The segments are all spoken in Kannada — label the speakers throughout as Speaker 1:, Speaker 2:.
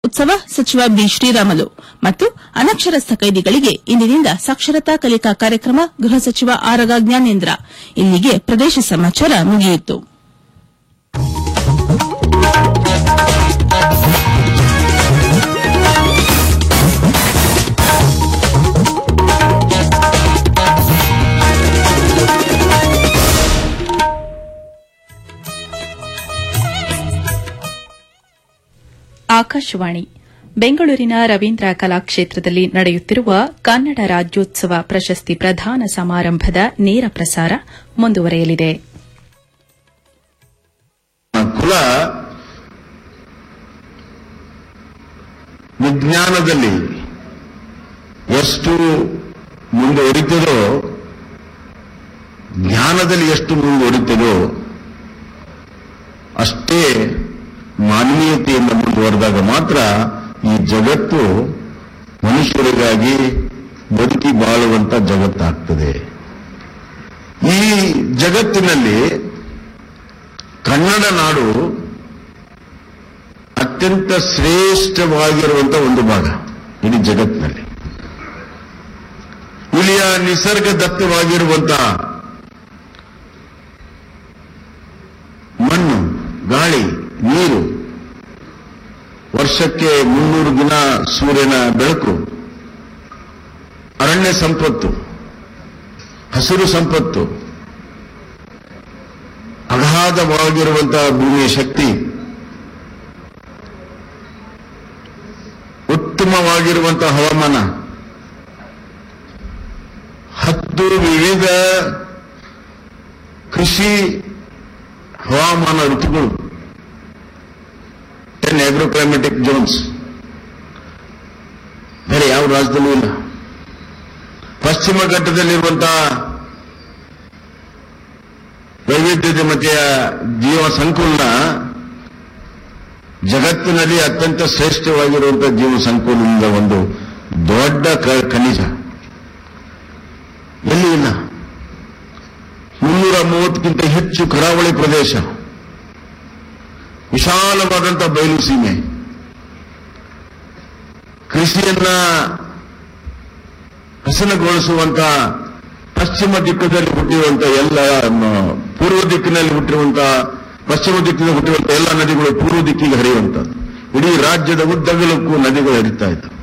Speaker 1: ಉತ್ಸವ ಸಚಿವ ಬಿ ಶ್ರೀರಾಮುಲು ಮತ್ತು ಅನಕ್ಷರಸ್ಥ ಕೈದಿಗಳಿಗೆ ಇಂದಿನಿಂದ ಸಾಕ್ಷರತಾ ಕಲಿಕಾ ಕಾರ್ಯಕ್ರಮ ಗೃಹ ಸಚಿವ ಆರಗ ಜ್ಞಾನೇಂದ್ರ ಇಲ್ಲಿಗೆ ಪ್ರದೇಶ ಸಮಾಚಾರ ಮುಗಿಯಿತು
Speaker 2: ಆಕಾಶವಾಣಿ ಬೆಂಗಳೂರಿನ ರವೀಂದ್ರ ಕಲಾಕ್ಷೇತ್ರದಲ್ಲಿ ನಡೆಯುತ್ತಿರುವ ಕನ್ನಡ ರಾಜ್ಯೋತ್ಸವ ಪ್ರಶಸ್ತಿ ಪ್ರದಾನ ಸಮಾರಂಭದ ನೇರ ಪ್ರಸಾರ ಮುಂದುವರೆಯಲಿದೆ
Speaker 3: ಕುಲ ವಿಜ್ಞಾನದಲ್ಲಿ ಎಷ್ಟು ಮುಂದುವರಿತದೋ ಜ್ಞಾನದಲ್ಲಿ ಎಷ್ಟು ಮುಂದುವರಿತದೋ ಅಷ್ಟೇ ಮಾನವೀಯತೆಯಿಂದ ಮುಂದುವರೆದಾಗ ಮಾತ್ರ ಈ ಜಗತ್ತು ಮನುಷ್ಯರಿಗಾಗಿ ಬದುಕಿ ಬಾಳುವಂತ ಜಗತ್ತಾಗ್ತದೆ ಈ ಜಗತ್ತಿನಲ್ಲಿ ಕನ್ನಡ ನಾಡು ಅತ್ಯಂತ ಶ್ರೇಷ್ಠವಾಗಿರುವಂತ ಒಂದು ಭಾಗ ಇಡೀ ಜಗತ್ತಿನಲ್ಲಿ ಇಲ್ಲಿಯ ನಿಸರ್ಗದತ್ತವಾಗಿರುವಂತಹ ಮಣ್ಣು ಗಾಳಿ ನೀರು ವರ್ಷಕ್ಕೆ ಮುನ್ನೂರು ದಿನ ಸೂರ್ಯನ ಬೆಳಕು ಅರಣ್ಯ ಸಂಪತ್ತು ಹಸಿರು ಸಂಪತ್ತು ಅಗಾಧವಾಗಿರುವಂತಹ ಭೂಮಿಯ ಶಕ್ತಿ ಉತ್ತಮವಾಗಿರುವಂತಹ ಹವಾಮಾನ ಹತ್ತು ವಿವಿಧ ಕೃಷಿ ಹವಾಮಾನ ಋತುಗಳು ಟೆನ್ ಆಗ್ರೋಕ್ಲೈಮೆಟಿಕ್ ಜೋನ್ಸ್ ಬೇರೆ ಯಾವ ರಾಜ್ಯದಲ್ಲೂ ಇಲ್ಲ ಪಶ್ಚಿಮ ಘಟ್ಟದಲ್ಲಿರುವಂತಹ ವೈವಿಧ್ಯತೆಯ ಜೀವ ಸಂಕುಲನ ಜಗತ್ತಿನಲ್ಲಿ ಅತ್ಯಂತ ಶ್ರೇಷ್ಠವಾಗಿರುವಂತಹ ಜೀವ ಸಂಕುಲನದ ಒಂದು ದೊಡ್ಡ ಕ- ಖನಿಜ ಎಲ್ಲಿ ಇಲ್ಲ ಮುನ್ನೂರ ಮೂವತ್ತಕ್ಕಿಂತ ಹೆಚ್ಚು ಕರಾವಳಿ ಪ್ರದೇಶ ವಿಶಾಲವಾದಂತಹ ಬಯಲು ಸೀಮೆ ಕೃಷಿಯನ್ನ ಹಸನಗೊಳಿಸುವಂತ ಪಶ್ಚಿಮ ದಿಕ್ಕದಲ್ಲಿ ಹುಟ್ಟಿರುವಂತ ಎಲ್ಲ ಮ, ಪೂರ್ವ ದಿಕ್ಕಿನಲ್ಲಿ ಹುಟ್ಟಿರುವಂತ ಪಶ್ಚಿಮ ದಿಕ್ಕಿನಲ್ಲಿ ಹುಟ್ಟಿರುವಂತ ಎಲ್ಲ ನದಿಗಳು ಪೂರ್ವ ದಿಕ್ಕಿಗೆ ಹರಿಯುವಂತದ್ದು ಇಡೀ ರಾಜ್ಯದ ಉದ್ದಗಲಕ್ಕೂ ನದಿಗಳು ಹರಿತಾ ಇದ್ದವು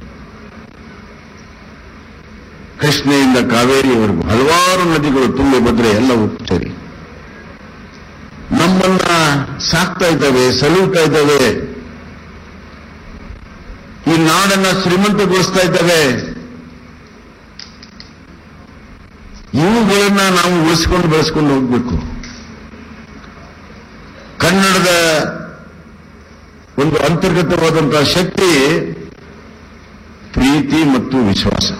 Speaker 3: ಕೃಷ್ಣೆಯಿಂದ ಕಾವೇರಿಯವರೆಗೂ ಹಲವಾರು ನದಿಗಳು ತುಂಬಿ ಭದ್ರೆ ಎಲ್ಲವೂ ಸರಿ ನಮ್ಮನ್ನ ಸಾಕ್ತಾ ಇದ್ದಾವೆ ಸಲುತ್ತಾ ಇದ್ದಾವೆ ಈ ನಾಡನ್ನ ಶ್ರೀಮಂತಗೊಳಿಸ್ತಾ ಇದ್ದಾವೆ ಇವುಗಳನ್ನ ನಾವು ಉಳಿಸ್ಕೊಂಡು ಬೆಳೆಸ್ಕೊಂಡು ಹೋಗ್ಬೇಕು ಕನ್ನಡದ ಒಂದು ಅಂತರ್ಗತವಾದಂತಹ ಶಕ್ತಿ ಪ್ರೀತಿ ಮತ್ತು ವಿಶ್ವಾಸ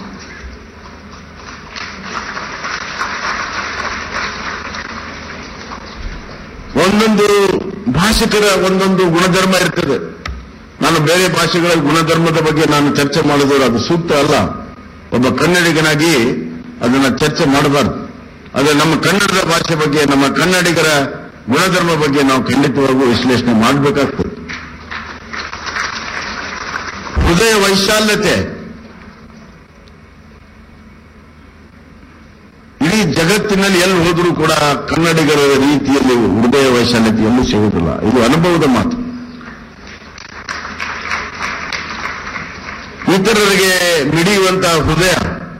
Speaker 3: ಒಂದೊಂದು ಭಾಷಿಕರ ಒಂದೊಂದು ಗುಣಧರ್ಮ ಇರ್ತದೆ ನಾನು ಬೇರೆ ಭಾಷೆಗಳ ಗುಣಧರ್ಮದ ಬಗ್ಗೆ ನಾನು ಚರ್ಚೆ ಮಾಡಿದ್ರೆ ಅದು ಸೂಕ್ತ ಅಲ್ಲ ಒಬ್ಬ ಕನ್ನಡಿಗನಾಗಿ ಅದನ್ನ ಚರ್ಚೆ ಮಾಡಬಾರ್ದು ಆದರೆ ನಮ್ಮ ಕನ್ನಡದ ಭಾಷೆ ಬಗ್ಗೆ ನಮ್ಮ ಕನ್ನಡಿಗರ ಗುಣಧರ್ಮ ಬಗ್ಗೆ ನಾವು ಖಂಡಿತವಾಗೂ ವಿಶ್ಲೇಷಣೆ ಮಾಡಬೇಕಾಗ್ತದೆ ಹೃದಯ ವೈಶಾಲ್ಯತೆ ಇಡೀ ಜಗತ್ತಿನಲ್ಲಿ ಎಲ್ಲಿ ಹೋದರೂ ಕೂಡ ಕನ್ನಡಿಗರ ರೀತಿಯಲ್ಲಿ ಹೃದಯ ವೈಶಾಲ್ಯತೆ ಎಲ್ಲೂ ಸಿಗುವುದಿಲ್ಲ ಇದು ಅನುಭವದ ಮಾತು ಇತರರಿಗೆ ಮಿಡಿಯುವಂತಹ ಹೃದಯ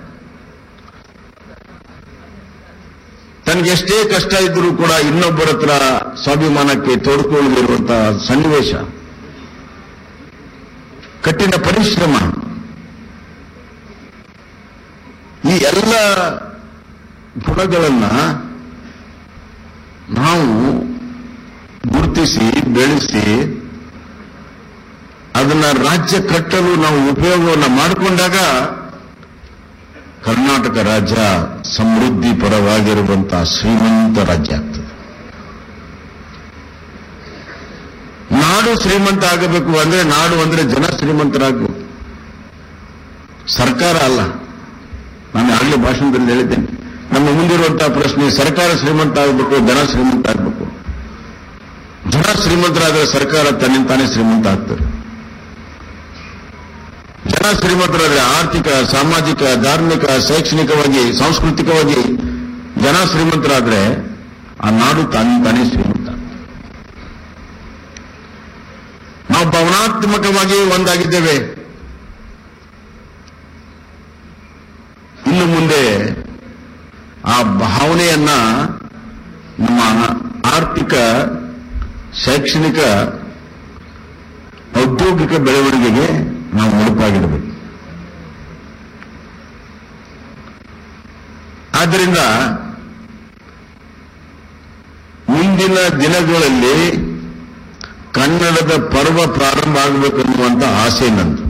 Speaker 3: ತನಗೆ ಎಷ್ಟೇ ಕಷ್ಟ ಇದ್ದರೂ ಕೂಡ ಇನ್ನೊಬ್ಬರ ಹತ್ರ ಸ್ವಾಭಿಮಾನಕ್ಕೆ ತೋಡ್ಕೊಳ್ಳದಿರುವಂತಹ ಸನ್ನಿವೇಶ ಕಠಿಣ ಪರಿಶ್ರಮ ಈ ಎಲ್ಲ ಗುಣಗಳನ್ನ ನಾವು ಗುರುತಿಸಿ ಬೆಳೆಸಿ ಅದನ್ನ ರಾಜ್ಯ ಕಟ್ಟಲು ನಾವು ಉಪಯೋಗವನ್ನು ಮಾಡಿಕೊಂಡಾಗ ಕರ್ನಾಟಕ ರಾಜ್ಯ ಸಮೃದ್ಧಿ ಪರವಾಗಿರುವಂತಹ ಶ್ರೀಮಂತ ರಾಜ್ಯ ಆಗ್ತದೆ ನಾಡು ಶ್ರೀಮಂತ ಆಗಬೇಕು ಅಂದ್ರೆ ನಾಡು ಅಂದ್ರೆ ಜನ ಶ್ರೀಮಂತರಾಗಬೇಕು ಸರ್ಕಾರ ಅಲ್ಲ ನಾನು ಆಗಲೇ ಭಾಷಣದಲ್ಲಿ ಹೇಳಿದ್ದೇನೆ ನಮ್ಮ ಮುಂದಿರುವಂತಹ ಪ್ರಶ್ನೆ ಸರ್ಕಾರ ಶ್ರೀಮಂತ ಆಗಬೇಕು ಜನ ಶ್ರೀಮಂತ ಆಗಬೇಕು ಜನ ಶ್ರೀಮಂತರಾದರೆ ಸರ್ಕಾರ ತನ್ನಿಂದ ತಾನೇ ಶ್ರೀಮಂತ ಆಗ್ತಾರೆ ಜನ ಶ್ರೀಮಂತರಾದ್ರೆ ಆರ್ಥಿಕ ಸಾಮಾಜಿಕ ಧಾರ್ಮಿಕ ಶೈಕ್ಷಣಿಕವಾಗಿ ಸಾಂಸ್ಕೃತಿಕವಾಗಿ ಜನ ಶ್ರೀಮಂತರಾದ್ರೆ ಆ ನಾಡು ತಾನೇ ತಾನೇ ಶ್ರೀಮಂತ ನಾವು ಭಾವನಾತ್ಮಕವಾಗಿ ಒಂದಾಗಿದ್ದೇವೆ ಇನ್ನು ಮುಂದೆ ಆ ಭಾವನೆಯನ್ನ ನಮ್ಮ ಆರ್ಥಿಕ ಶೈಕ್ಷಣಿಕ ಔದ್ಯೋಗಿಕ ಬೆಳವಣಿಗೆಗೆ ನಾವು ಮುಡುಪಾಗಿಡಬೇಕು ಆದ್ದರಿಂದ ಮುಂದಿನ ದಿನಗಳಲ್ಲಿ ಕನ್ನಡದ ಪರ್ವ ಪ್ರಾರಂಭ ಆಗಬೇಕನ್ನುವಂತ ಆಸೆ ನಂದು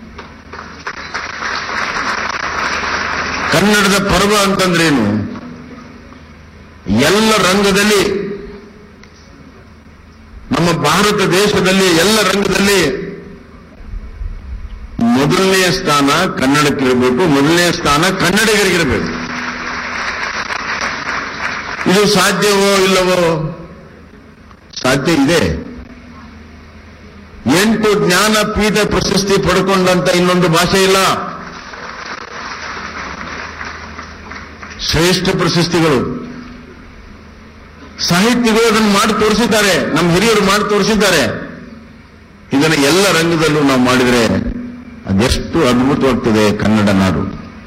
Speaker 3: ಕನ್ನಡದ ಪರ್ವ ಅಂತಂದ್ರೇನು ಎಲ್ಲ ರಂಗದಲ್ಲಿ ನಮ್ಮ ಭಾರತ ದೇಶದಲ್ಲಿ ಎಲ್ಲ ರಂಗದಲ್ಲಿ ಮೊದಲನೆಯ ಸ್ಥಾನ ಕನ್ನಡಕ್ಕಿರಬೇಕು ಮೊದಲನೆಯ ಸ್ಥಾನ ಕನ್ನಡಿಗರಿಗಿರಬೇಕು ಇದು ಸಾಧ್ಯವೋ ಇಲ್ಲವೋ ಸಾಧ್ಯ ಇದೆ ಎಂಟು ಜ್ಞಾನಪೀಠ ಪ್ರಶಸ್ತಿ ಪಡ್ಕೊಂಡಂತ ಇನ್ನೊಂದು ಭಾಷೆ ಇಲ್ಲ ಶ್ರೇಷ್ಠ ಪ್ರಶಸ್ತಿಗಳು ಸಾಹಿತ್ಯಗಳು ಅದನ್ನು ಮಾಡಿ ತೋರಿಸಿದ್ದಾರೆ ನಮ್ಮ ಹಿರಿಯರು ಮಾಡಿ ತೋರಿಸಿದ್ದಾರೆ ಇದನ್ನು ಎಲ್ಲ ರಂಗದಲ್ಲೂ ನಾವು ಮಾಡಿದರೆ ಅದೆಷ್ಟು ಅದ್ಭುತವಾಗ್ತದೆ ಕನ್ನಡ ನಾಡು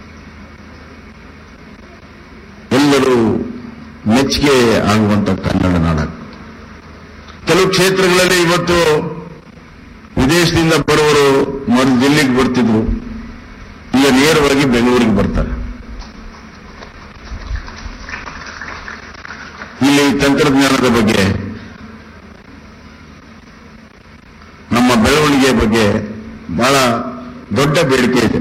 Speaker 3: ಎಲ್ಲರೂ ಮೆಚ್ಚುಗೆ ಆಗುವಂತ ಕನ್ನಡ ನಾಡ ಕೆಲವು ಕ್ಷೇತ್ರಗಳಲ್ಲಿ ಇವತ್ತು ವಿದೇಶದಿಂದ ಬರುವವರು ಮೊದಲು ದಿಲ್ಲಿಗೆ ಬರ್ತಿದ್ರು ಈಗ ನೇರವಾಗಿ ಬೆಂಗಳೂರಿಗೆ ಬರ್ತಾರೆ ಇಲ್ಲಿ ತಂತ್ರಜ್ಞಾನದ ಬಗ್ಗೆ ನಮ್ಮ ಬೆಳವಣಿಗೆಯ ಬಗ್ಗೆ ಬಹಳ ದೊಡ್ಡ ಬೇಡಿಕೆ ಇದೆ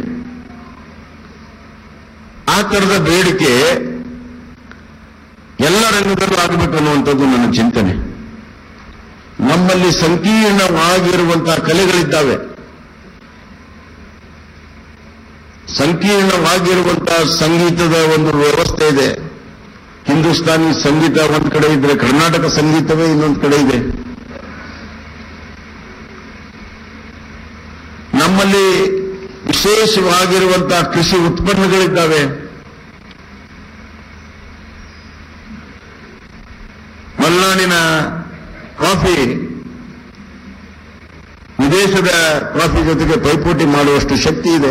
Speaker 3: ಆ ತರದ ಬೇಡಿಕೆ ಎಲ್ಲ ರಂಗದಲ್ಲೂ ಆಗಬೇಕು ಅನ್ನುವಂಥದ್ದು ನನ್ನ ಚಿಂತನೆ ನಮ್ಮಲ್ಲಿ ಸಂಕೀರ್ಣವಾಗಿರುವಂತಹ ಕಲೆಗಳಿದ್ದಾವೆ ಸಂಕೀರ್ಣವಾಗಿರುವಂತಹ ಸಂಗೀತದ ಒಂದು ವ್ಯವಸ್ಥೆ ಇದೆ ಹಿಂದೂಸ್ತಾನಿ ಸಂಗೀತ ಒಂದ್ ಕಡೆ ಇದ್ರೆ ಕರ್ನಾಟಕ ಸಂಗೀತವೇ ಇನ್ನೊಂದು ಕಡೆ ಇದೆ ನಮ್ಮಲ್ಲಿ ವಿಶೇಷವಾಗಿರುವಂತಹ ಕೃಷಿ ಉತ್ಪನ್ನಗಳಿದ್ದಾವೆ ಮಲೆನಾಡಿನ ಕಾಫಿ ವಿದೇಶದ ಕಾಫಿ ಜೊತೆಗೆ ಪೈಪೋಟಿ ಮಾಡುವಷ್ಟು ಶಕ್ತಿ ಇದೆ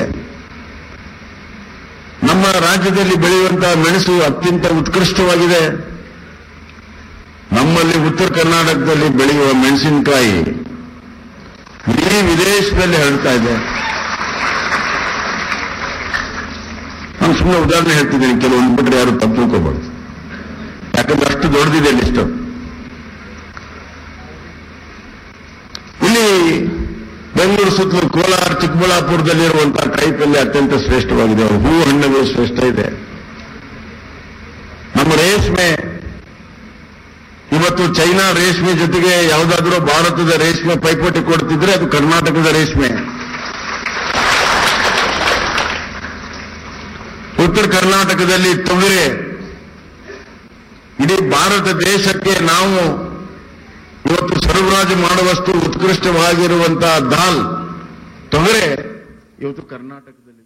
Speaker 3: ನಮ್ಮ ರಾಜ್ಯದಲ್ಲಿ ಬೆಳೆಯುವಂತಹ ಮೆಣಸು ಅತ್ಯಂತ ಉತ್ಕೃಷ್ಟವಾಗಿದೆ ನಮ್ಮಲ್ಲಿ ಉತ್ತರ ಕರ್ನಾಟಕದಲ್ಲಿ ಬೆಳೆಯುವ ಮೆಣಸಿನಕಾಯಿ ಇಡೀ ವಿದೇಶದಲ್ಲಿ ಹರಡ್ತಾ ಇದೆ ನಾನು ಸುಮ್ಮನೆ ಉದಾಹರಣೆ ಹೇಳ್ತಿದ್ದೀನಿ ಕೆಲವೊಂದು ಬಿಟ್ಟರೆ ಯಾರು ತಪ್ಪು ತಿಳ್ಕೋಬಾರ್ದು ಯಾಕಂದ್ರೆ ಅಷ್ಟು ದೊಡ್ಡದಿದೆ ಲಿಸ್ಟು ಇಲ್ಲಿ ಬೆಂಗಳೂರು ಸುತ್ತಲೂ ಕೋಲಾರ ಚಿಕ್ಕಬಳ್ಳಾಪುರದಲ್ಲಿರುವಂತಹ ಕಾಯಿಪಲ್ಯ ಅತ್ಯಂತ ಶ್ರೇಷ್ಠವಾಗಿದೆ ಹೂ ಹಣ್ಣುಗಳು ಶ್ರೇಷ್ಠ ಇದೆ ನಮ್ಮ ರೇಷ್ಮೆ ಇವತ್ತು ಚೈನಾ ರೇಷ್ಮೆ ಜೊತೆಗೆ ಯಾವುದಾದ್ರೂ ಭಾರತದ ರೇಷ್ಮೆ ಪೈಪೋಟಿ ಕೊಡ್ತಿದ್ರೆ ಅದು ಕರ್ನಾಟಕದ ರೇಷ್ಮೆ ಉತ್ತರ ಕರ್ನಾಟಕದಲ್ಲಿ ತೊಗರೆ ಇಡೀ ಭಾರತ ದೇಶಕ್ಕೆ ನಾವು ಇವತ್ತು ಸರಬರಾಜು ಮಾಡುವಷ್ಟು ಉತ್ಕೃಷ್ಟವಾಗಿರುವಂತಹ ದಾಲ್ ತೊಗರೆ ಇವತ್ತು ಕರ್ನಾಟಕದಲ್ಲಿ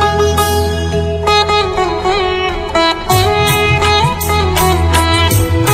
Speaker 4: Thank you.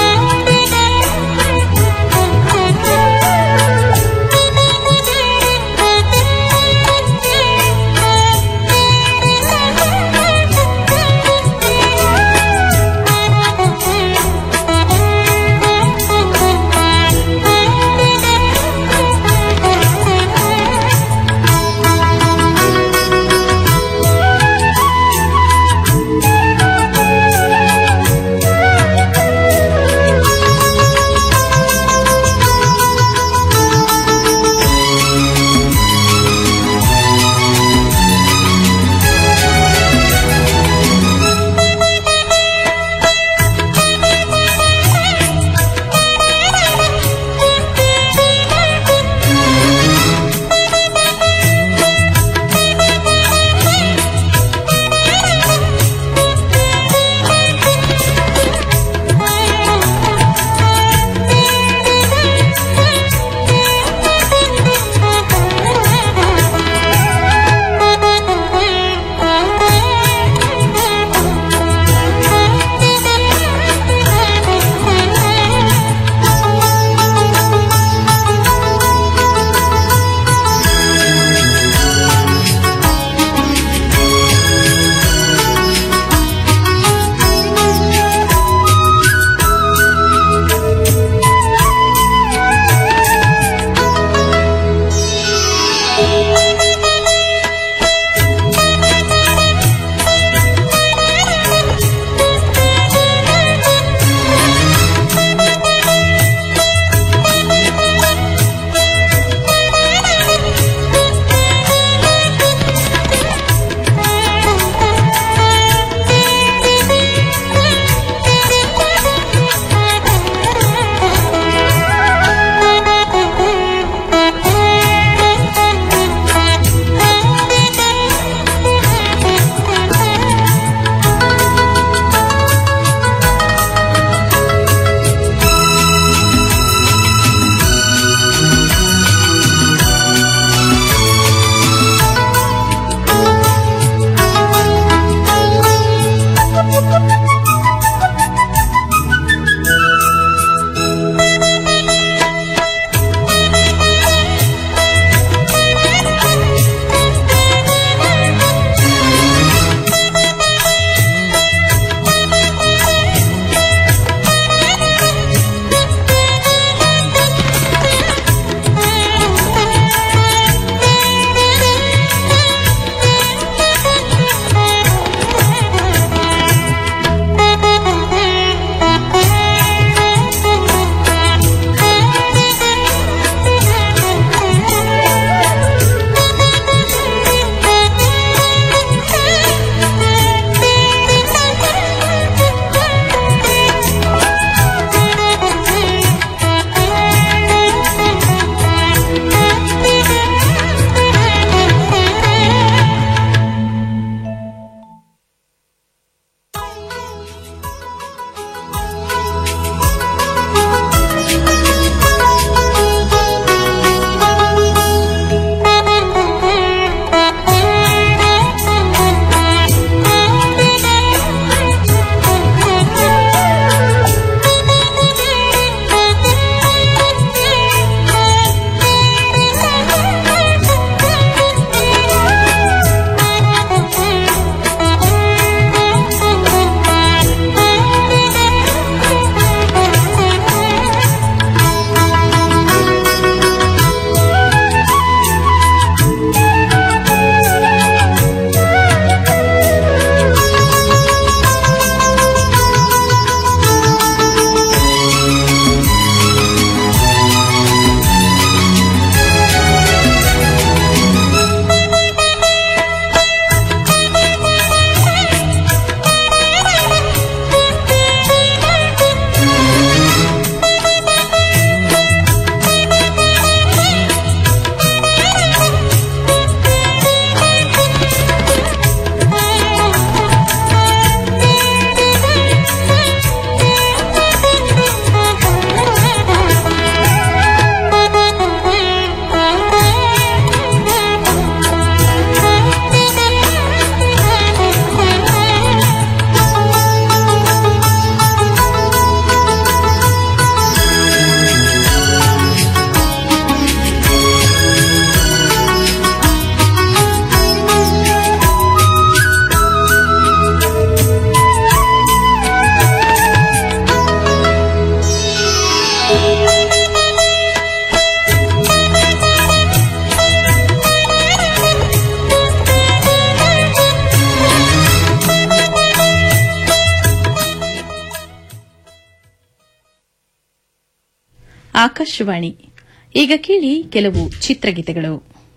Speaker 2: ಆಕಾಶವಾಣಿ ಈಗ ಕೇಳಿ ಕೆಲವು ಚಿತ್ರಗೀತೆಗಳು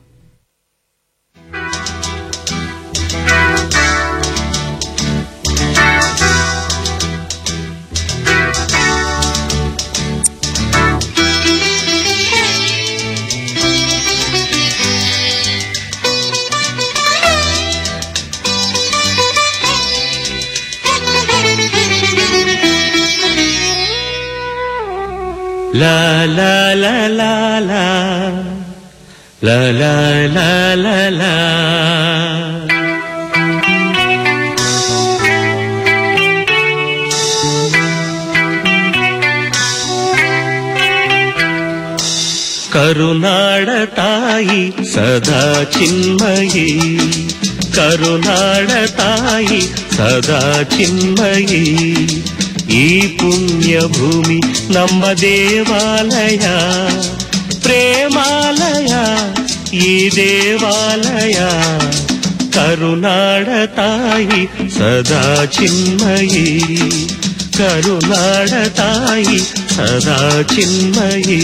Speaker 4: La la la la la La la la la la ಕರುನಾಡ ತಾಯಿ ಸದಾ ಚಿನ್ಮಯಿ ಕರುನಾಡ ತಾಯಿ ಸದಾ ಚಿನ್ಮಯಿ ಈ ಪುಣ್ಯ ಭೂಮಿ ನಮ್ಮ ದೇವಾಲಯ ಪ್ರೇಮಾಲಯ ಈ ದೇವಾಲಯ ಕರುನಾಡ ತಾಯಿ ಸದಾ ಚಿನ್ಮಯಿ ಕರುನಾಡ ತಾಯಿ ಸದಾ ಚಿನ್ಮಯಿ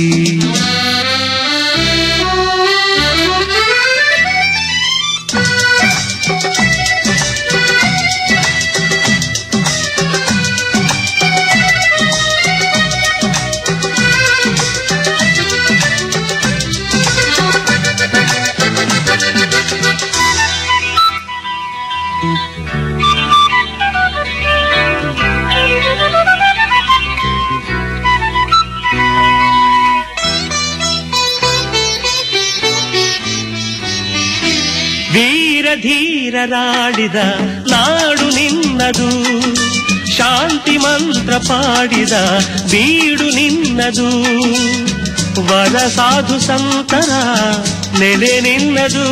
Speaker 4: ವೀರ ಧೀರರಾಡಿದ ನಾಡು ನಿನ್ನದು ಶಾಂತಿ ಮಂತ್ರ ಪಾಡಿದ ಬೀಡು ನಿನ್ನದು ವರ ಸಾಧು ಸಂತರ ನೆಲೆ ನಿನ್ನದು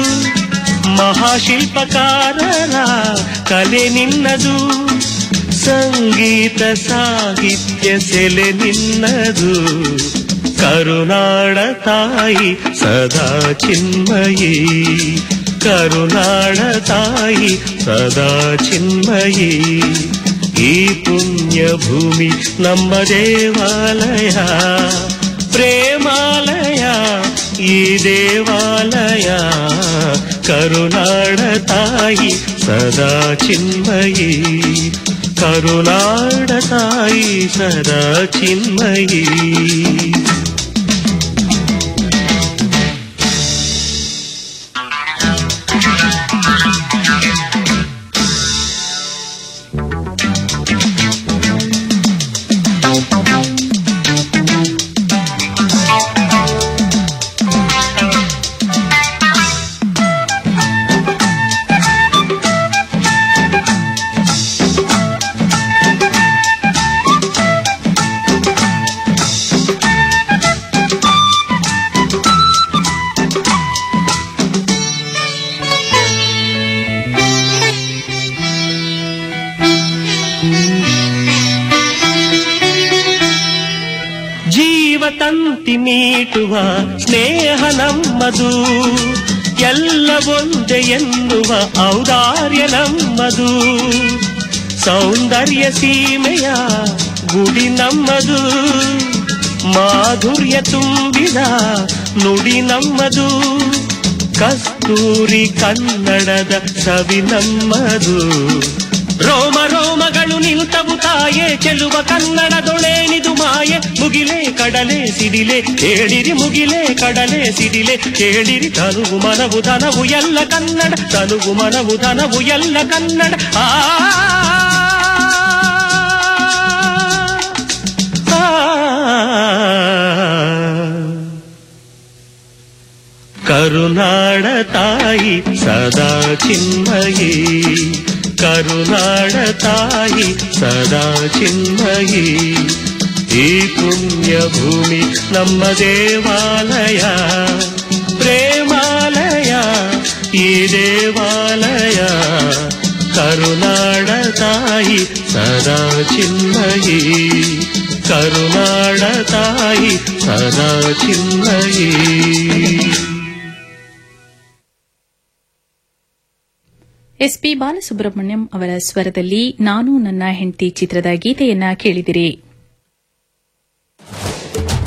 Speaker 4: ಮಹಾಶಿಲ್ಪಕಾರರ ಕಲೆ ನಿನ್ನದು ಸಂಗೀತ ಸಾಹಿತ್ಯ ಸೆಲೆ ನಿನ್ನದು ಕರುನಾಡ ತಾಯಿ ಸದಾ ಚಿನ್ಮಯಿ ಕರುನಾಡ ತಾಯಿ ಸದಾ ಚಿನ್ಮಯಿ ಈ ಪುಣ್ಯ ಭೂಮಿ ನಮ್ಮ ದೇವಾಲಯ ಪ್ರೇಮಾಲಯ ಈ ದೇವಾಲಯ ಕರುನಾಡ ತಾಯಿ ಸದಾ ಚಿನ್ಮಯಿ ಕರುನಾಡ ತಾಯಿ ಸದಾ ಚಿನ್ಮಯಿ ಜೀವ ತಂತಿ ಮೀಟುವ ಸ್ನೇಹ ನಮ್ಮದು ಎಲ್ಲ ಒಂದೇ ಎನ್ನುವ ಔದಾರ್ಯ ನಮ್ಮದು ಸೌಂದರ್ಯ ಸೀಮೆಯ ಗುಡಿ ನಮ್ಮದು ಮಾಧುರ್ಯ ತುಂಬಿದ ನುಡಿ ನಮ್ಮದು ಕಸ್ತೂರಿ ಕನ್ನಡದ ಸವಿ ನಮ್ಮದು ರೋಮ ರೋಮಗಳು ನಿಂತವು ತಾಯೇ ಚೆಲುವ ಕನ್ನಡದೊಳೇನಿದು ಮಾಯೆ ಮುಗಿಲೆ ಕಡಲೆ ಸಿಡಿಲೆ ಕೇಳಿರಿ ಮುಗಿಲೆ ಕಡಲೆ ಸಿಡಿಲೆ ಕೇಳಿರಿ ತನುವು ಮನವು ಧನವು ಎಲ್ಲ ಕನ್ನಡ ತನುವು ಮನವು ಧನವು ಎಲ್ಲ ಕನ್ನಡ ಆ ಕರುನಾಡ ತಾಯಿ ಸದಾ ಚಿನ್ಮಯಿ ಕರುನಾಡ ತಾಯಿ ಸದಾ ಚಿನ್ಮಯಿ ಈ ಪುಣ್ಯ ಭೂಮಿ ನಮ್ಮ ದೇವಾಲಯ ಪ್ರೇಮಾಲಯ ಈ ದೇವಾಲಯ ಕರುನಾಡ ತಾಯಿ ಸದಾ ಚಿನ್ಮಯಿ ಕರುನಾಡ ತಾಯಿ ಸದಾ ಚಿನ್ಮಯಿ
Speaker 2: ಎಸ್ಪಿ ಬಾಲಸುಬ್ರಹ್ಮಣ್ಯಂ ಅವರ ಸ್ವರದಲ್ಲಿ ನಾನು ನನ್ನ ಹೆಂಡತಿ ಚಿತ್ರದ ಗೀತೆಯನ್ನ ಕೇಳಿದಿರಿ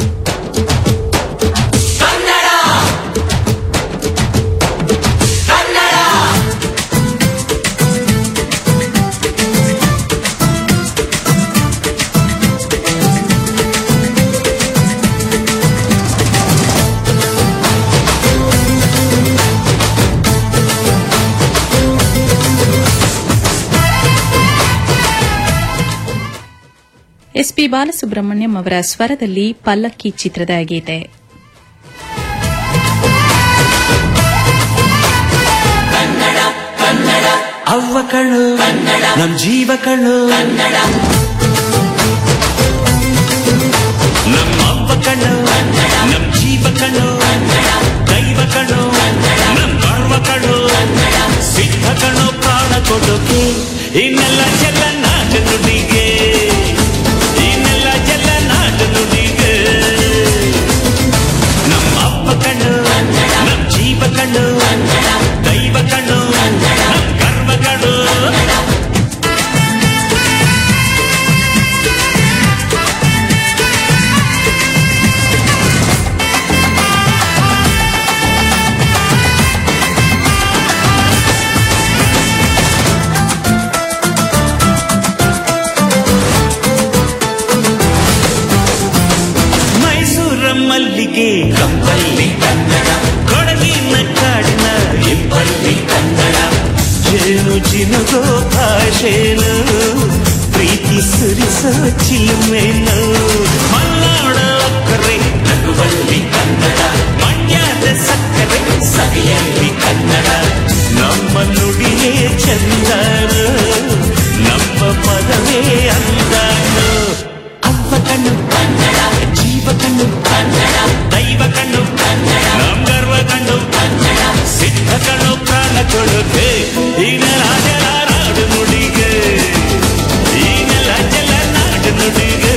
Speaker 2: ಎಸ್ಪಿ ಬಾಲಸುಬ್ರಹ್ಮಣ್ಯಂ ಅವರ ಸ್ವರದಲ್ಲಿ ಪಲ್ಲಕ್ಕಿ ಚಿತ್ರದ ಗೀತೆ
Speaker 4: ಅವ್ವ ಕಣ್ಣು ನಮ್ ಜೀವ ಕಣ್ಣು ನಮ್ಮ ಅವ್ವ ಕಣ್ಣು ನಮ್ ಜೀವ ಕಣ್ಣು ದೈವ ಕಣ್ಣು ನಮ್ ಗರ್ವ ಕಣ್ಣು ಸಿದ್ಧ ಕಣ್ಣು ಪ್ರಾಣ ಕೊಡೋಕೆ ಇನ್ನೆಲ್ಲ ಜಲ ನಾಟ ನುಡಿಗೆ ಇನ್ನೆಲ್ಲ ಜಲ ನಾಟ ನುಡಿಗೆ ನಮ್ಮ ಅಪ್ಪ ಕಣ್ಣು ನಮ್ ಜೀವ ಕಣ್ಣು ದೈವ ಕಣ್ಣು ನಮ್ ಗರ್ವ ಕಣ್ಣು ಮೈಸೂರ ಮಲ್ಲಿಗೆ ಕಂಪಲ್ಲಿ ಕನ್ನಡ ಕೊಡಗಿನ ಕಾಡಿನ ಇಬ್ಬಲ್ಲಿ ಕನ್ನಡ ಜೇನು ಜಿನುಗೋ ಭಾಷೆನು ಪ್ರೀತಿ ಸುರಿಸೋ ಚಿಲುಮೆನು ಮಲ್ನಾಡ ಕರೆ ನಗುವಲ್ಲಿ ಕನ್ನಡ ಮಂಡ್ಯದ ಸಕ್ಕರೆ ಸವಿಯಲ್ಲಿ ಕನ್ನಡ ನಮ್ಮ ನುಡಿಯೇ ಚಂದನು ನಮ್ಮ ಪದವೇ ಅಂದನು ಅವ್ವ ಕಣ್ಣು ಕನ್ನಡ ಜೀವ ಕಣ್ಣು ಕನ್ನಡ ದೈವ ಕಣ್ಣು ಕನ್ನಡ ನಮ್ ಗರ್ವ ಕಣ್ಣು ಕನ್ನಡ ಸಿದ್ಧ ಕಣ್ಣು ಪ್ರಾಣ ಕೊಡುತ್ತೆ ಈನೆಲ್ಲ ಜಲ ನಾಡು ನುಡಿಗೆ ಈನೆಲ್ಲ ಜಲ ನಾಡು ನುಡಿಗೆ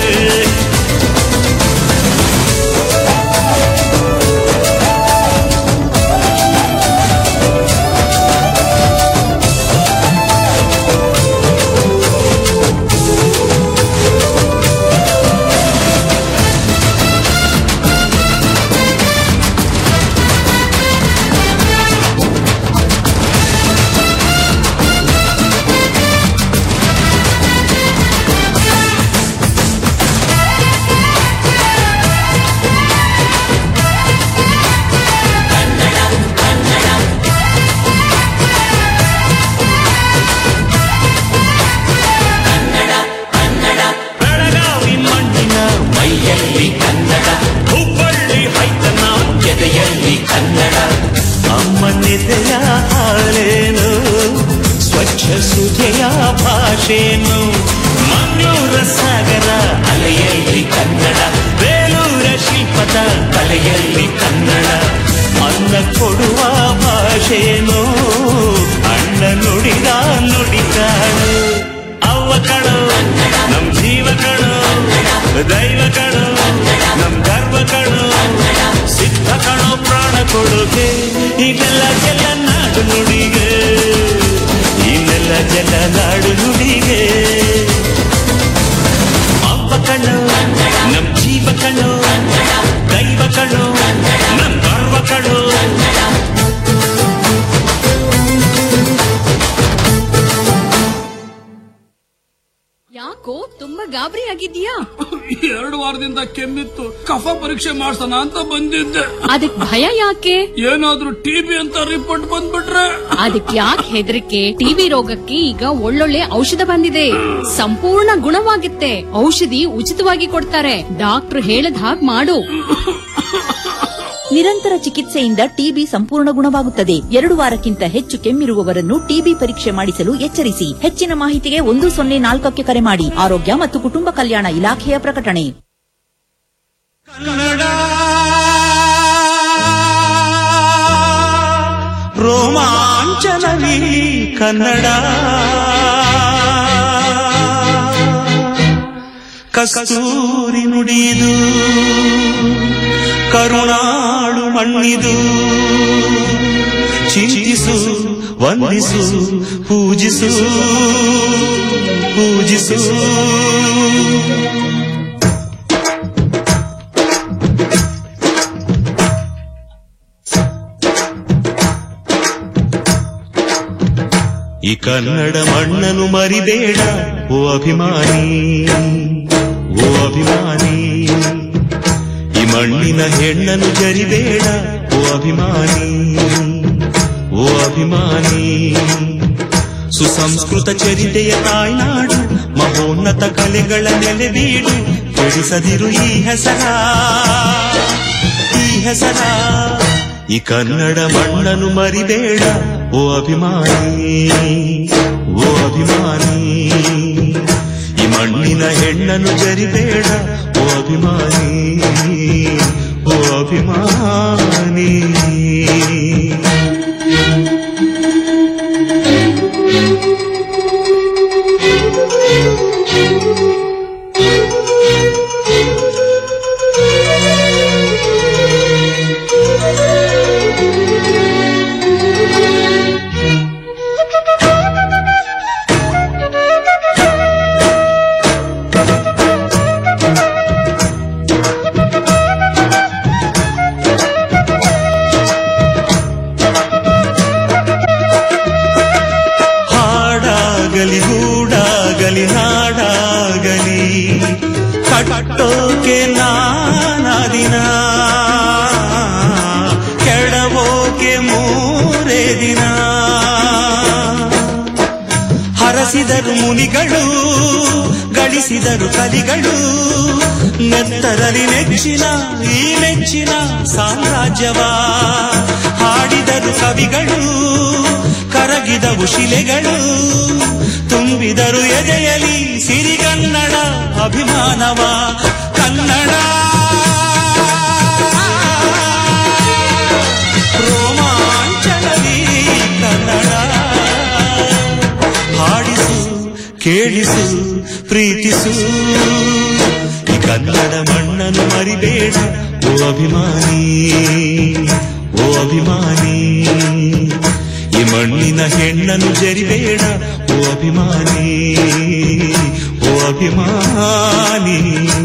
Speaker 4: ಬೆಳಗಾವಿ ಮಣ್ಣಿನ ಮೈಯಲ್ಲಿ ಕನ್ನಡ ಹುಬ್ಬಳ್ಳಿ ಹೈತನ ಎದೆಯಲ್ಲಿ ಕನ್ನಡ ಅಮ್ಮನೆದೆಯ ಹಾಲೇನು ಸ್ವಚ್ಛ ಸುಧೆಯ ಭಾಷೆನು ಮಂಗಳೂರ ಸಾಗರ ಅಲೆಯಲ್ಲಿ ಕನ್ನಡ ಬೇಲೂರ ಶಿಲ್ಪದ ಕಲೆಯಲ್ಲಿ ಕನ್ನಡ ಅನ್ನ ಕೊಡುವ ಭಾಷೆನು ಅಣ್ಣ ನುಡಿದ ನುಡಿತಾಳು ಅವ್ವ ಕಣೋ ನಮ್ ಜೀವ ಕಣೋ ದೈವ ಕಣೋ ನಮ್ ಗರ್ವ ಕಣೋ ಸಿದ್ಧ ಕಣೋ ಪ್ರಾಣ ಕೊಡುಗೆ ಇದೆಲ್ಲ ಜಲ ನಾಡು ನುಡಿಗೆ ಇದೆಲ್ಲ ಜಲ ನಾಡು ನುಡಿಗೆ ಅವ್ವ ಕಣ್ಣು ನಮ್ ಜೀವ ಕಣ್ಣು ದೈವ ಕಣ್ಣು ನಮ್ ಗರ್ವ ಕಣ್ಣು
Speaker 5: ಯಾಕೋ ತುಂಬಾ ಗಾಬರಿ ಆಗಿದ್ಯಾ
Speaker 6: ಎರಡು ವಾರದಿಂದ ಕೆಮ್ಮಿತ್ತು ಕಫ ಪರೀಕ್ಷೆ ಮಾಡ್ಸೋಣ ಅಂತ ಬಂದಿದ್ದೆ
Speaker 5: ಅದಕ್ ಭಯ ಯಾಕೆ
Speaker 6: ಏನಾದ್ರೂ ಟಿಬಿ ಅಂತ ರಿಪೋರ್ಟ್ ಬಂದ್ಬಿಟ್ರೆ
Speaker 5: ಅದಕ್ ಯಾಕೆ ಹೆದರಿಕೆ ಟಿವಿ ರೋಗಕ್ಕೆ ಈಗ ಒಳ್ಳೊಳ್ಳೆ ಔಷಧ ಬಂದಿದೆ ಸಂಪೂರ್ಣ ಗುಣವಾಗುತ್ತೆ ಔಷಧಿ ಉಚಿತವಾಗಿ ಕೊಡ್ತಾರೆ ಡಾಕ್ಟರ್ ಹೇಳದ್ ಹಾಗ್ ಮಾಡು
Speaker 7: ನಿರಂತರ ಚಿಕಿತ್ಸೆಯಿಂದ ಟಿಬಿ ಸಂಪೂರ್ಣ ಗುಣವಾಗುತ್ತದೆ ಎರಡು ವಾರಕ್ಕಿಂತ ಹೆಚ್ಚು ಕೆಮ್ಮಿರುವವರನ್ನು ಟಿಬಿ ಪರೀಕ್ಷೆ ಮಾಡಿಸಲು ಎಚ್ಚರಿಸಿ ಹೆಚ್ಚಿನ ಮಾಹಿತಿಗೆ ಒಂದು ಸೊನ್ನೆ ನಾಲ್ಕಕ್ಕೆ ಕರೆ ಮಾಡಿ ಆರೋಗ್ಯ ಮತ್ತು ಕುಟುಂಬ ಕಲ್ಯಾಣ ಇಲಾಖೆಯ ಪ್ರಕಟಣೆ
Speaker 4: ಕನ್ನಡ ರೋಮಾಂಚನವಿ ಕನ್ನಡ ಕಸ್ತೂರಿ ನುಡಿದು ಕರುಣಾಳು ಮಣ್ಣಿದು ಚಿಂತಿಸು ವಂದಿಸು ಪೂಜಿಸು ಪೂಜಿಸು ಈ ಕನ್ನಡ ಮಣ್ಣನ್ನು ಮರಿಬೇಡ ಓ ಅಭಿಮಾನಿ ಓ ಅಭಿಮಾನಿ ಈ ಮಣ್ಣಿನ ಹೆಣ್ಣನ್ನು ಜರಿಬೇಡ ಓ ಅಭಿಮಾನಿ ಓ ಅಭಿಮಾನಿ ಸುಸಂಸ್ಕೃತ ಚರಿತೆಯ ತಾಯ್ನಾಡು ಮಹೋನ್ನತ ಕಲೆಗಳ ನೆಲೆ ಬೀಡು ಕೆಡಿಸದಿರು ಈ ಹೆಸರ ಈ ಹೆಸರ ಈ ಕನ್ನಡ ಮಣ್ಣನ್ನು ಮರಿಬೇಡ ಓ ಅಭಿಮಾನಿ ಓ ಅಭಿಮಾನಿ ಈ ಮಣ್ಣಿನ ಹೆಣ್ಣನ್ನು ಜರಿಬೇಡ ಓ ಅಭಿಮಾನಿ ಓ ಅಭಿಮಾನಿ ಹಾಡಾಗಲಿ ಹೂಡಾಗಲಿ ನಾಡಾಗಲಿ ಕಟ್ಟೋಕೆ ನಾನಾದಿನ ಕೆಡವೋಕೆ ಮೂರೇ ದಿನ ಹರಸಿದರು ಮುನಿಗಳು ಗಳಿಸಿದರು ಕಲಿಗಳು ನೆತ್ತರಲಿ ನೆಚ್ಚಿನ ಈ ನೆಚ್ಚಿನ ಸಾಮ್ರಾಜ್ಯವ ಹಾಡಿದರು ಕವಿಗಳು ಕರಗಿದವು ಶಿಲೆಗಳು ತುಂಬಿದರು ಎದೆಯಲಿ ಸಿರಿಗನ್ನಡ ಅಭಿಮಾನವ ಕನ್ನಡ ರೋಮಾಂಚನವೀ ಕನ್ನಡ ಹಾಡಿಸು ಕೇಳಿಸು ಪ್ರೀತಿಸು ಈ ಕನ್ನಡ ಮಣ್ಣನ್ನು ಮರಿಬೇಡ ಓ ಅಭಿಮಾನಿ ಓ ಅಭಿಮಾನಿ ಈ ಮಣ್ಣಿನ ಹೆಣ್ಣನ್ನು ಜರಿಬೇಡ ಓ ಅಭಿಮಾನಿ ಓ ಅಭಿಮಾನಿ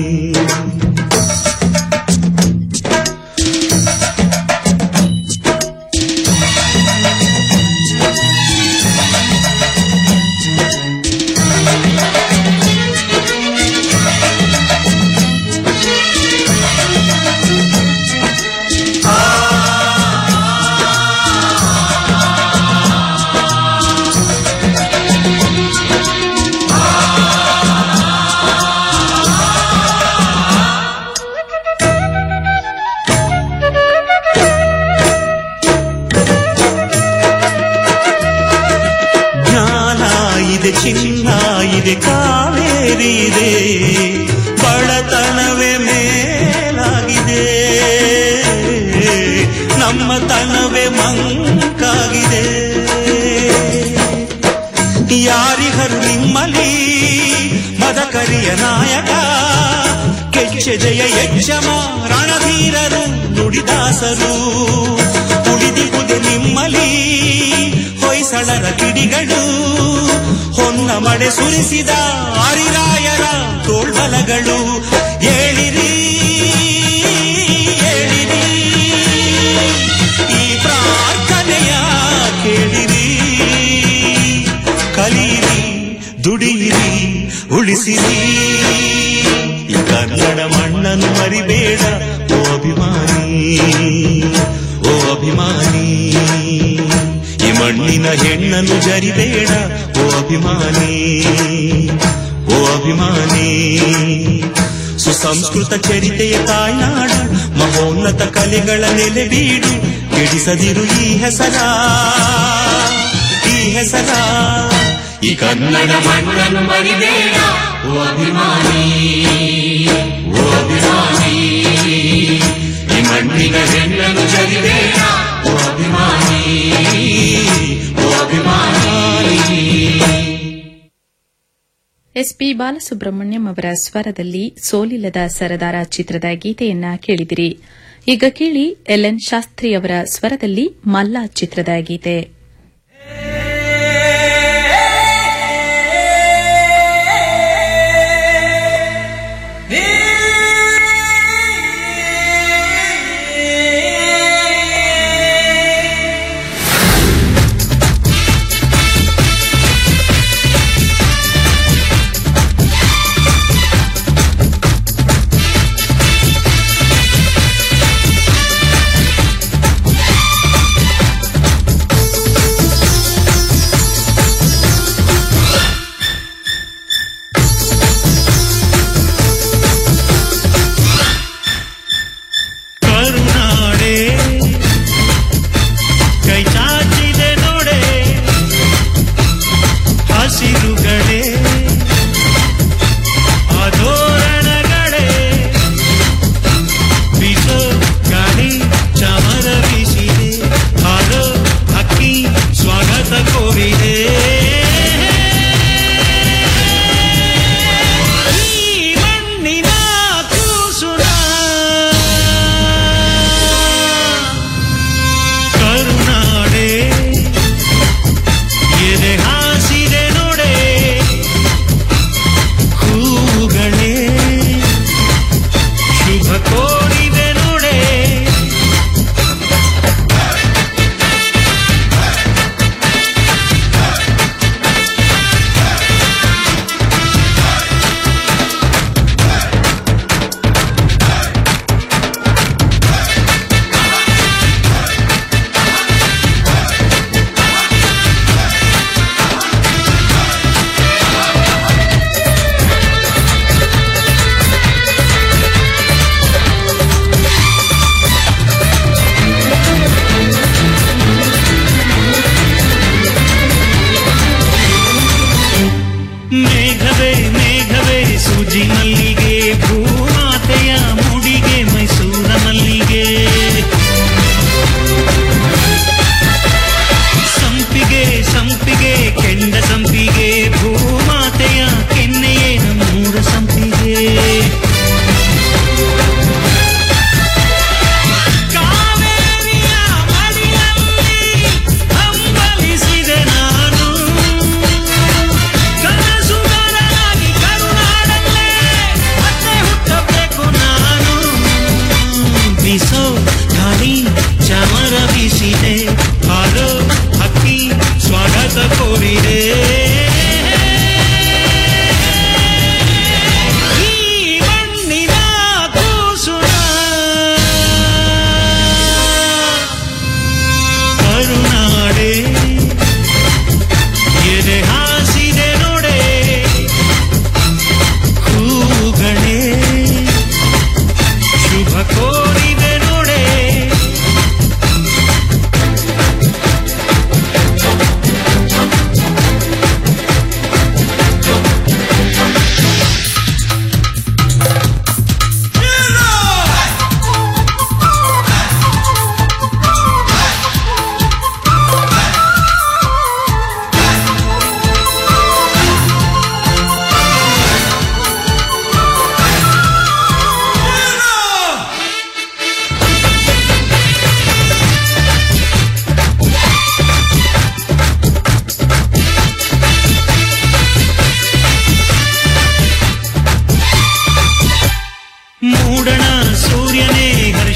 Speaker 4: ಜ್ಞಾನ ಇದೆ ಚಿನ್ನ ಇದೆ ಕಾವೇರಿ ಇದೆ ಬಡತನವೇ ಮೇಲಾಗಿದೆ ನಮ್ಮ ತನವೇ ಮಂಕಾಗಿದೆ ಯಾರಿಗರು ನಿಮ್ಮಲಿ ಮದಕರಿಯ ನಾಯಕ ಕೆಚ್ಚೆ ಜಯ ಯಜ್ಜಮ ರಣಧೀರರು ನುಡಿದಾಸರು ಉಳಿದಿರುವುದು ನಿಮ್ಮಲಿ ಹೊಯ್ಸಳರ ಕಿಡಿಗಳು ಹೊನ್ನ ಮಡೆ ಸುರಿಸಿದ ಹರಿರಾಯರ ತೋಳ್ಬಲಗಳು ಏಳಿರಿ ಏಳಿರಿ ಈ ಪ್ರಾರ್ಥನೆಯ ಕೇಳಿರಿ ಕಲಿಯಿರಿ ದುಡಿಯಿರಿ ಉಳಿಸಿರಿ ಈ ಕನ್ನಡ ಮಣ್ಣನ್ನು ಮರಿಬೇಡ ಓ ಅಭಿಮಾನಿ ಓ ಅಭಿಮಾನಿ ಈ ಮಣ್ಣಿನ ಹೆಣ್ಣನ್ನು ಜರಿಬೇಡ ಓ ಅಭಿಮಾನಿ ಓ ಅಭಿಮಾನಿ ಸುಸಂಸ್ಕೃತ ಚರಿತೆಯ ತಾಯ್ನಾಡ ಮಹೋನ್ನತ ಕಲೆಗಳ ನೆಲೆ ಬೀಡು ಕೆಡಿಸದಿರು ಈ ಹೆಸರ ಈ ಹೆಸರ ಈ ಕನ್ನಡ ಮಣ್ಣನ್ನು ಮರಿಬೇಡ ಓ ಅಭಿಮಾನಿ ಓ ಅಭಿಮಾನಿ ಈ ಮಣ್ಣಿನ ಹೆಣ್ಣನ್ನು ಜರಿಬೇಡ ಓ ಅಭಿಮಾನಿ ಓ ಅಭಿಮಾನಿ
Speaker 2: ಎಸ್ಪಿ ಬಾಲಸುಬ್ರಹ್ಮಣ್ಯಂ ಅವರ ಸ್ವರದಲ್ಲಿ ಸೋಲಿಲ್ಲದ ಸರದಾರ ಚಿತ್ರದ ಗೀತೆಯನ್ನ ಕೇಳಿದಿರಿ ಈಗ ಕೇಳಿ ಎಲ್ಎನ್ ಶಾಸ್ತ್ರಿ ಅವರ ಸ್ವರದಲ್ಲಿ ಮಲ್ಲ ಚಿತ್ರದ ಗೀತೆ
Speaker 8: ಿ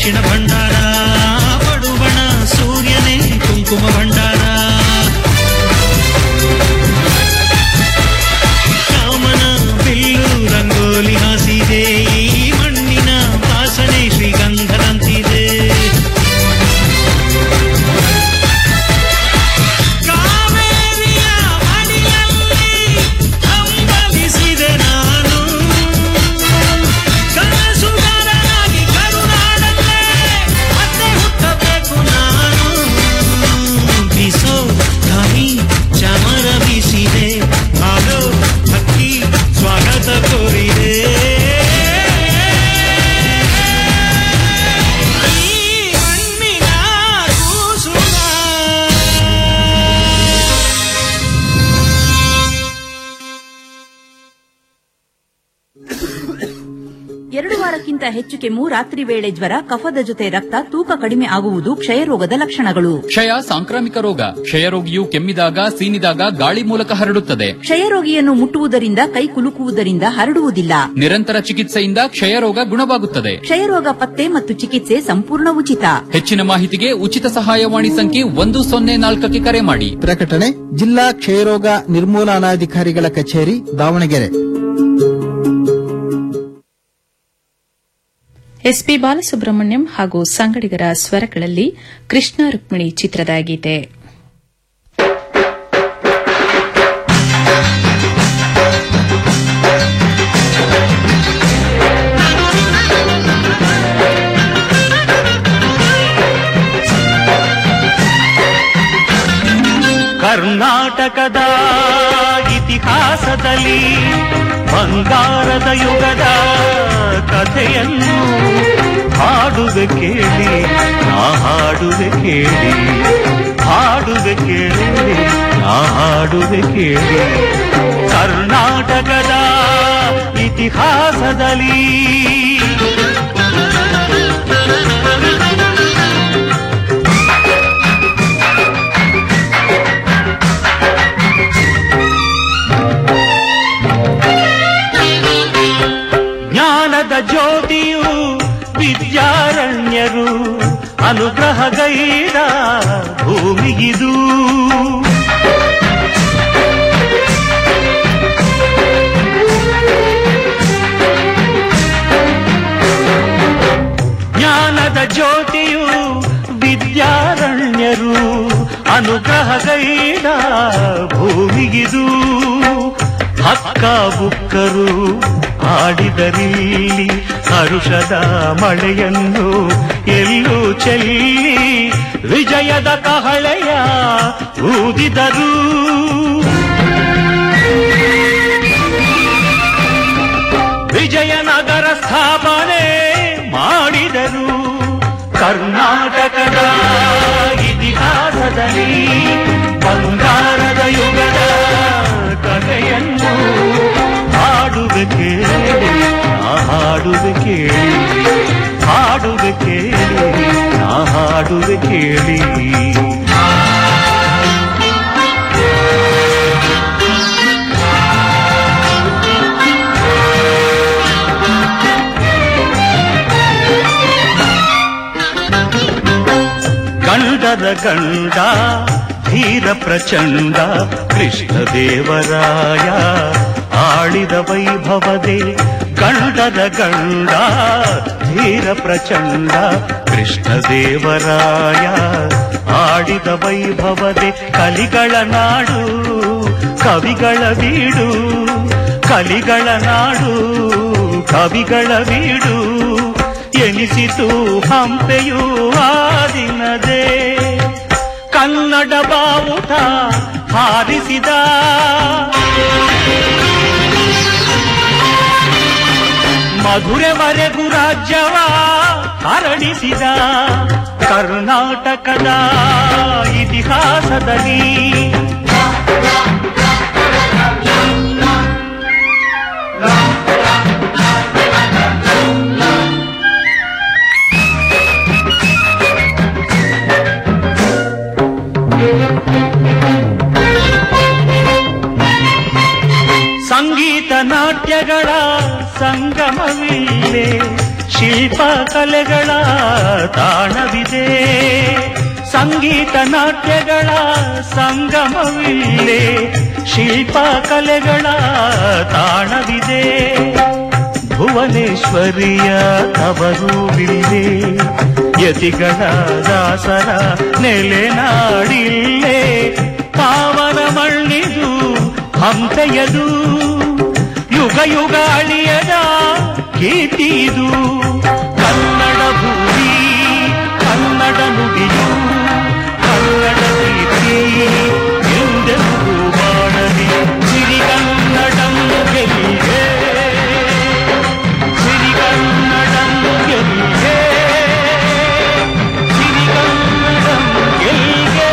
Speaker 8: ಅರಿಶಿಣ ಭಂಡಾರ ಪಡುಬಣ ಸೂರ್ಯನೇ ಕುಂಕುಮ ಭಂಡಾರ ರಾಮನ ಬಿಲ್ಲು ರಂಗೋಲಿ ಹಾಸಿದೆ ಈ ಮಣ್ಣಿನ ವಾಸನೆ ಶ್ರೀಗಂಧದಂತಿದೆ ಕಾವೇರಿಯ ಮಡಿಯಲ್ಲಿ ಹಂಬಲಿಸಿದೆ ನಾನು ಕನಸುಗಾರನಾಗಿ ಕರುನಾಡಲ್ಲೇ ಮತ್ತೆ ಹುಟ್ಟಬೇಕು ನಾನು ಬಿಸೋ ಧ್ವನಿ ಚಮರ ಬೀಸಿದೆ ಹಾಡೋ ಹಕ್ಕಿ ಸ್ವಾಗತ ಕೋರಿದೆ ಈ ಮಣ್ಣಿನ ಕೂಸುಗ
Speaker 7: ಎರಡು ವಾರಕ್ಕಿಂತ ಹೆಚ್ಚು ಕೆಮ್ಮು ರಾತ್ರಿ ವೇಳೆ ಜ್ವರ ಕಫದ ಜೊತೆ ರಕ್ತ ತೂಕ ಕಡಿಮೆ ಆಗುವುದು ಕ್ಷಯರೋಗದ ಲಕ್ಷಣಗಳು
Speaker 9: ಕ್ಷಯ ಸಾಂಕ್ರಾಮಿಕ ರೋಗ ಕ್ಷಯರೋಗಿಯು ಕೆಮ್ಮಿದಾಗ ಸೀನಿದಾಗ ಗಾಳಿ ಮೂಲಕ ಹರಡುತ್ತದೆ
Speaker 7: ಕ್ಷಯರೋಗಿಯನ್ನು ಮುಟ್ಟುವುದರಿಂದ ಕೈ ಕುಲುಕುವುದರಿಂದ ಹರಡುವುದಿಲ್ಲ
Speaker 9: ನಿರಂತರ ಚಿಕಿತ್ಸೆಯಿಂದ ಕ್ಷಯರೋಗ ಗುಣವಾಗುತ್ತದೆ
Speaker 7: ಕ್ಷಯರೋಗ ಪತ್ತೆ ಮತ್ತು ಚಿಕಿತ್ಸೆ ಸಂಪೂರ್ಣ ಉಚಿತ
Speaker 9: ಹೆಚ್ಚಿನ ಮಾಹಿತಿಗೆ ಉಚಿತ ಸಹಾಯವಾಣಿ ಸಂಖ್ಯೆ ಒಂದು ಸೊನ್ನೆ ನಾಲ್ಕಕ್ಕೆ ಕರೆ ಮಾಡಿ
Speaker 10: ಪ್ರಕಟಣೆ ಜಿಲ್ಲಾ ಕ್ಷಯರೋಗ ನಿರ್ಮೂಲನಾಧಿಕಾರಿಗಳ ಕಚೇರಿ ದಾವಣಗೆರೆ
Speaker 2: ಎಸ್ಪಿ ಬಾಲಸುಬ್ರಹ್ಮಣ್ಯಂ ಹಾಗೂ ಸಂಗಡಿಗರ ಸ್ವರಗಳಲ್ಲಿ ಕೃಷ್ಣ ರುಕ್ಮಿಣಿ ಚಿತ್ರದ ಗೀತೆ
Speaker 8: ಕರ್ನಾಟಕದ ಇತಿಹಾಸದಲ್ಲಿ ಬಂಗಾರದ ಯುಗದ ಕಥೆಯನ್ನು ಹಾಡುವೆ ಕೇಳಿ ನಾ ಹಾಡುವೆ ಕೇಳಿ ಹಾಡುವೆ ಕೇಳಿ ನಾ ಹಾಡುವೆ ಕೇಳಿ ಕರ್ನಾಟಕದ ಇತಿಹಾಸದಲ್ಲಿ ಜ್ಞಾನದ ಜ್ಯೋತಿಯು ವಿದ್ಯಾರಣ್ಯರು ಅನುಗ್ರಹಗೈದ ಭೂಮಿಗಿದು ಜ್ಞಾನದ ಜ್ಯೋತಿಯು ವಿದ್ಯಾರಣ್ಯರು ಅನುಗ್ರಹಗೈದ ಭೂಮಿಗಿದು ಹಕ್ಕ ಬುಕ್ಕರು ಆಡಿದರಿಲ್ಲಿ ಹರುಷದ ಮಳೆಯನ್ನು ಎಲ್ಲೂ ಚೆಲ್ಲಿ ವಿಜಯದ ಕಹಳೆಯ ಊದಿದರು ವಿಜಯನಗರ ಸ್ಥಾಪನೆ ಮಾಡಿದರು ಕರ್ನಾಟಕದ ಇತಿಹಾಸದಲ್ಲಿ ಬಂಗಾರದ ಯುಗದ ಕಥೆಯನ್ನು ಹಾಡುವೆ ಕೇಳಿ ನಾ ಹಾಡುವೆ ಕೇಳಿ ಹಾಡುವೆ ಕೇಳಿ ನಾ ಹಾಡುವೆ ಕೇಳಿ ಗಂಡದ ಗಂಡ ಧೀರ ಪ್ರಚಂಡ ಕೃಷ್ಣ ದೇವರಾಯ ಆಳಿದ ವೈಭವದೆ ಗಂಡದ ಗಂಡ ಧೀರ ಪ್ರಚಂಡ ಕೃಷ್ಣ ದೇವರಾಯ ಆಡಿದ ವೈಭವದೆ ಕಲಿಗಳ ನಾಡು ಕವಿಗಳ ಬೀಡು ಕಲಿಗಳ ನಾಡು ಕವಿಗಳ ಬೀಡು ಎನಿಸಿತು ಹಂಪೆಯು ಆ ದಿನದೇ ಕನ್ನಡ ಬಾವುಟ ಹಾರಿಸಿದ ಮಧುರೆವರೆಗೂ ರಾಜ್ಯವ ಹರಡಿಸಿದ ಕರ್ನಾಟಕದ ಇತಿಹಾಸದಲ್ಲಿ ಸಂಗೀತ ನಾಟ್ಯಗಳ ಸಂಗಮವಿಲ್ಲೇ ಶಿಲ್ಪ ಕಲೆಗಳ ತಾಣವಿದೆ ಸಂಗೀತ ನಾಟ್ಯಗಳ ಸಂಗಮವಿಲ್ಲೇ ಶಿಲ್ಪ ಕಲೆಗಳ ತಾಣವಿದೆ ಭುವನೇಶ್ವರಿಯ ತವರುವಿಲ್ಲೇ ಯತಿಗಳ ದಾಸರ ನೆಲೆನಾಡಿಲ್ಲೇ ಪಾವನ ಮಣ್ಣಿದು ಹಂಸೆಯದು ಯುಗ ಯುಗ ಅಳಿಯದ ಕೀರ್ತಿದು ಕನ್ನಡ ಭೂಮಿ ಕನ್ನಡ ನುಡಿಯು ಕನ್ನಡ ಕೀರ್ತಿ ಎಂದೆಂದೂ ಬಾಳಲಿ ಸಿರಿಗನ್ನಡಂ ಗೆಲ್ಲಿಗೆ ಸಿರಿಗನ್ನಡಂ ಗೆಲ್ಲಿಗೆ ಸಿರಿಗನ್ನಡಂ ಗೆಲ್ಲಿಗೆ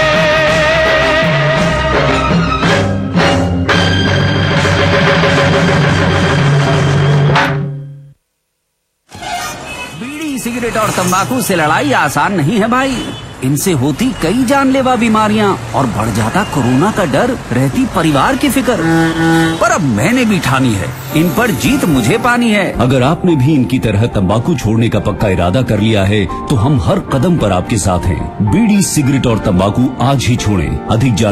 Speaker 11: बीड़ी सिगरेट और तंबाकू से लड़ाई आसान नहीं है भाई इनसे होती कई जानलेवा बीमारियां और बढ़ जाता कोरोना का डर रहती परिवार की फिक्र पर अब मैंने भी ठानी है इन पर जीत मुझे पानी है
Speaker 12: अगर आपने भी इनकी तरह तंबाकू छोड़ने का पक्का इरादा कर लिया है तो हम हर कदम पर आपके साथ हैं बीड़ी सिगरेट और तंबाकू आज ही छोड़ें अधिक जान